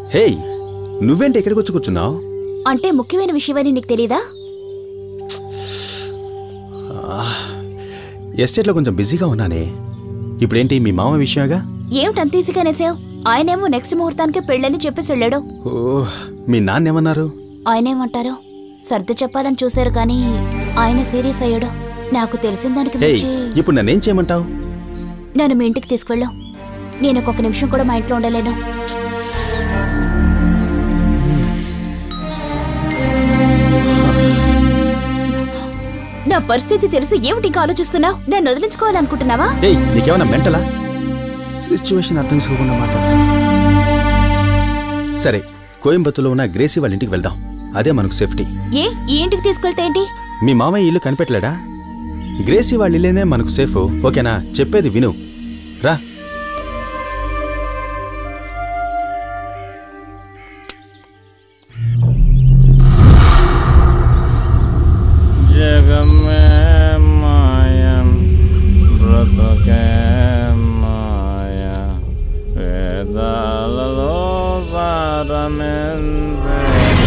hey నువ్వేంటి ఎక్కడికి వచ్చి కూర్చున్నావు అంటే ముఖ్యమైన విషయమని నీకు తెలీదా ఎస్టేట్లో కొంచెం బిజీగా ఉన్నానే ఇప్పుడేంటి మీ మామ విషయంగా ఏమిటంత ఈజీగా నేసావు ఆయనేమో నెక్స్ట్ ముహూర్తానికి పెళ్ళని చెప్పేసి వెళ్ళాడు ఓ మీ నాన్న ఏమన్నారు ఆయనేమంటారు సర్ది చెప్పాలని చూశారు కానీ ఆయన సీరియస్ అయ్యాడు నాకు తెలిసిన దానికి హేయ్ మించి ఇప్పుడు నన్నేం చేయమంటావు నన్ను మీ ఇంటికి తీసుకువెళ్ళు నేను ఒక్క నిమిషం కూడా మా ఇంట్లో ఉండలేను నా పరిస్థితి తెలిసి ఏమిటి ఇంకా ఆలోచిస్తున్నావు నన్ను వదిలించుకోవాలనుకుంటున్నావా ఏయ్ నీకేమన్నా మెంటలా సిచ్యువేషన్ అర్థం చేసుకోకుండా మాట్లాడు సరే కోయంబత్తూలో ఉన్న గ్రేసీ వాళ్ళ ఇంటికి వెళ్దాం అదే మనకు సేఫ్టీ ఏ ఈ ఇంటికి తీసుకెళ్తే ఏంటి మీ మామయ్య ఇల్లు కనిపెట్టలేడా గ్రేసీ వాళ్ళ ఇల్లేనే మనకు సేఫ్ ఓకేనా చెప్పేది విను రా జగమే మాయం బ్రతుకే మాయ వేదాలలో సారమెందే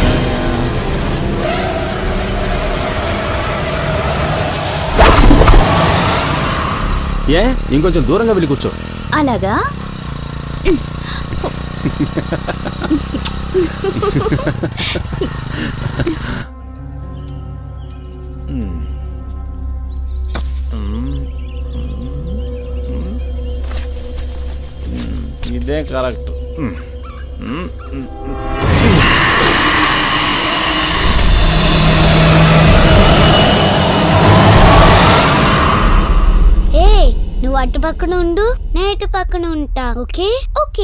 ఏ ఇంకొంచెం దూరంగా వెళ్ళి కూర్చో అలాగా ఇదే కరెక్ట్ ఏ నువ్వు అటు పక్కన ఉండు నేను ఇటు పక్కన ఉంటా ఓకే ఓకే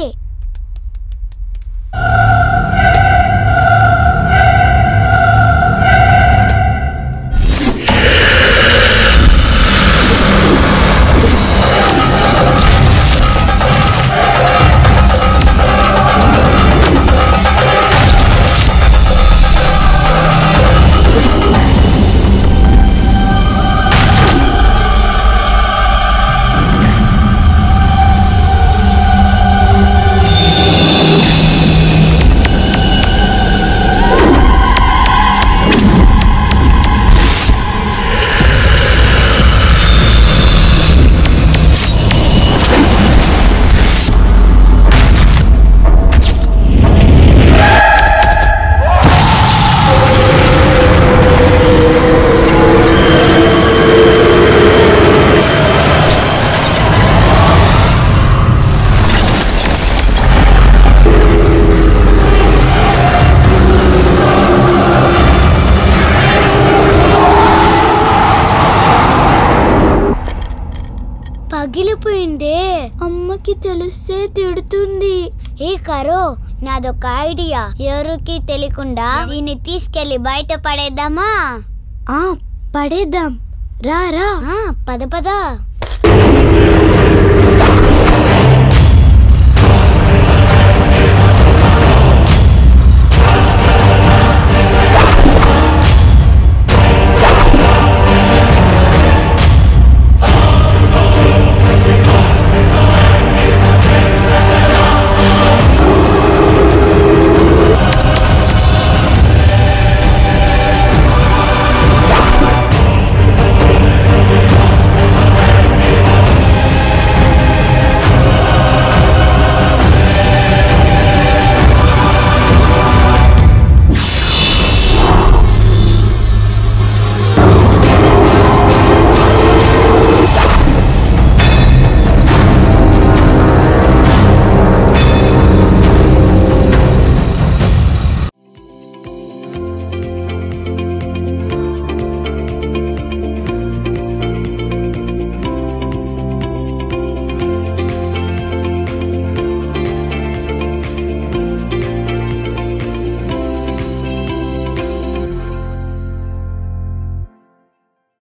పగిలిపోయిందే అమ్మకి తెలిస్తే తిడుతుంది ఏ కరో నాదొక ఐడియా ఎవరికి తెలియకుండా దీన్ని తీసుకెళ్లి బయట పడేద్దామా ఆ పడేద్దాం రా రా పద పద